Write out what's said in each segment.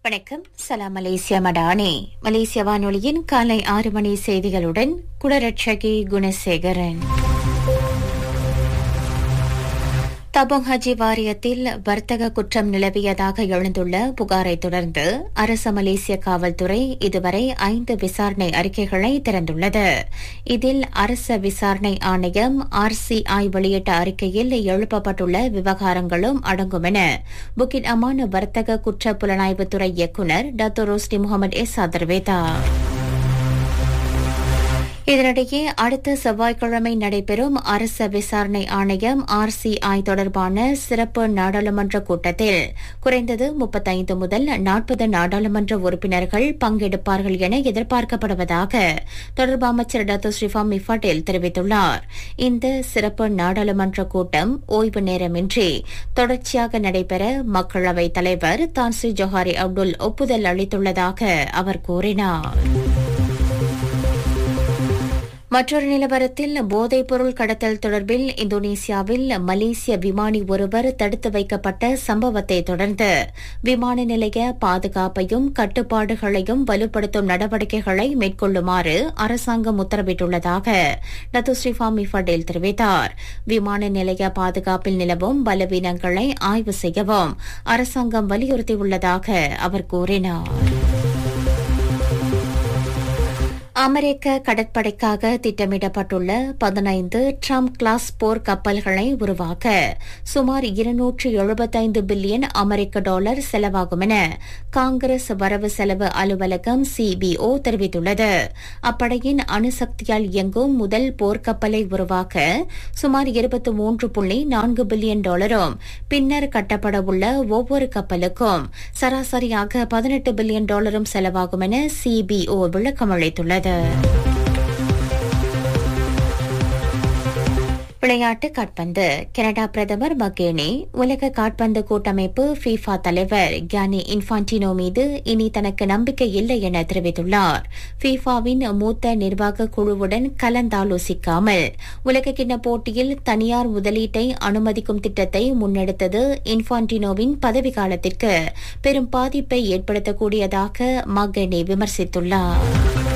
வணக்கம் சலாம் மலேசியா மடானே மலேசிய வானொலியின் காலை ஆறு மணி செய்திகளுடன் குளரட்சகி குணசேகரன் தபோங் ஹஜி வாரியத்தில் வர்த்தக குற்றம் நிலவியதாக எழுந்துள்ள புகாரை தொடர்ந்து அரச மலேசிய காவல்துறை இதுவரை ஐந்து விசாரணை அறிக்கைகளை திறந்துள்ளது இதில் அரச விசாரணை ஆணையம் ஆர்சிஐ வெளியிட்ட அறிக்கையில் எழுப்பப்பட்டுள்ள விவகாரங்களும் அடங்கும் என புக்கிட் அமான் வர்த்தக குற்ற புலனாய்வுத்துறை இயக்குநர் டாக்டர் ரோஸ்டி முகமது எஸ் தெரிவித்தார் இதனிடையே அடுத்த செவ்வாய்க்கிழமை நடைபெறும் அரச விசாரணை ஆணையம் ஆர்சிஐ தொடர்பான சிறப்பு நாடாளுமன்ற கூட்டத்தில் குறைந்தது முப்பத்தைந்து முதல் நாற்பது நாடாளுமன்ற உறுப்பினர்கள் பங்கெடுப்பார்கள் என எதிர்பார்க்கப்படுவதாக தொடர்பு அமைச்சர் டாக்டர் ஸ்ரீஃபாம் மிஃபாட்டேல் தெரிவித்துள்ளார் இந்த சிறப்பு நாடாளுமன்ற கூட்டம் ஓய்வு நேரமின்றி தொடர்ச்சியாக நடைபெற மக்களவைத் தலைவர் தான்ஸ்ரீ ஜொஹாரி அப்துல் ஒப்புதல் அளித்துள்ளதாக அவர் கூறினார் மற்றொரு நிலவரத்தில் போதைப்பொருள் கடத்தல் தொடர்பில் இந்தோனேசியாவில் மலேசிய விமானி ஒருவர் தடுத்து வைக்கப்பட்ட சம்பவத்தை தொடர்ந்து விமான நிலைய பாதுகாப்பையும் கட்டுப்பாடுகளையும் வலுப்படுத்தும் நடவடிக்கைகளை மேற்கொள்ளுமாறு அரசாங்கம் உத்தரவிட்டுள்ளதாக டத்து ஸ்ரீஃபாமி ஃபடேல் தெரிவித்தார் விமான நிலைய பாதுகாப்பில் நிலவும் பலவீனங்களை ஆய்வு செய்யவும் அரசாங்கம் வலியுறுத்தியுள்ளதாக அவர் கூறினார் அமெரிக்க கடற்படைக்காக திட்டமிடப்பட்டுள்ள பதினைந்து ட்ரம்ப் கிளாஸ் போர் கப்பல்களை உருவாக்க சுமார் இருநூற்று எழுபத்தைந்து பில்லியன் அமெரிக்க டாலர் செலவாகும் என காங்கிரஸ் வரவு செலவு அலுவலகம் சிபிஓ தெரிவித்துள்ளது அப்படையின் அணுசக்தியால் இயங்கும் முதல் போர்க்கப்பலை உருவாக்க சுமார் இருபத்தி மூன்று புள்ளி நான்கு பில்லியன் டாலரும் பின்னர் கட்டப்படவுள்ள ஒவ்வொரு கப்பலுக்கும் சராசரியாக பதினெட்டு பில்லியன் டாலரும் செலவாகும் என சிபிஓ விளக்கம் அளித்துள்ளது விளையாட்டு காட்பந்து கனடா பிரதமர் மகேனி உலக காட்பந்து கூட்டமைப்பு ஃபீஃபா தலைவர் கியானி இன்ஃபான்டினோ மீது இனி தனக்கு நம்பிக்கை இல்லை என தெரிவித்துள்ளார் ஃபீஃபாவின் மூத்த நிர்வாக குழுவுடன் கலந்தாலோசிக்காமல் உலகக்கிண்ண போட்டியில் தனியார் முதலீட்டை அனுமதிக்கும் திட்டத்தை முன்னெடுத்தது இன்ஃபான்டினோவின் பதவிக்காலத்திற்கு பெரும் பாதிப்பை ஏற்படுத்தக்கூடியதாக மகேனி விமர்சித்துள்ளார்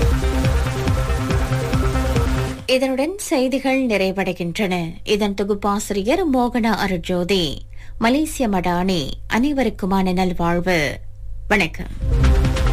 இதனுடன் செய்திகள் நிறைவடைகின்றன இதன் தொகுப்பாசிரியர் மோகனா அருஜோதி மலேசிய மடானி அனைவருக்குமான நல்வாழ்வு வணக்கம்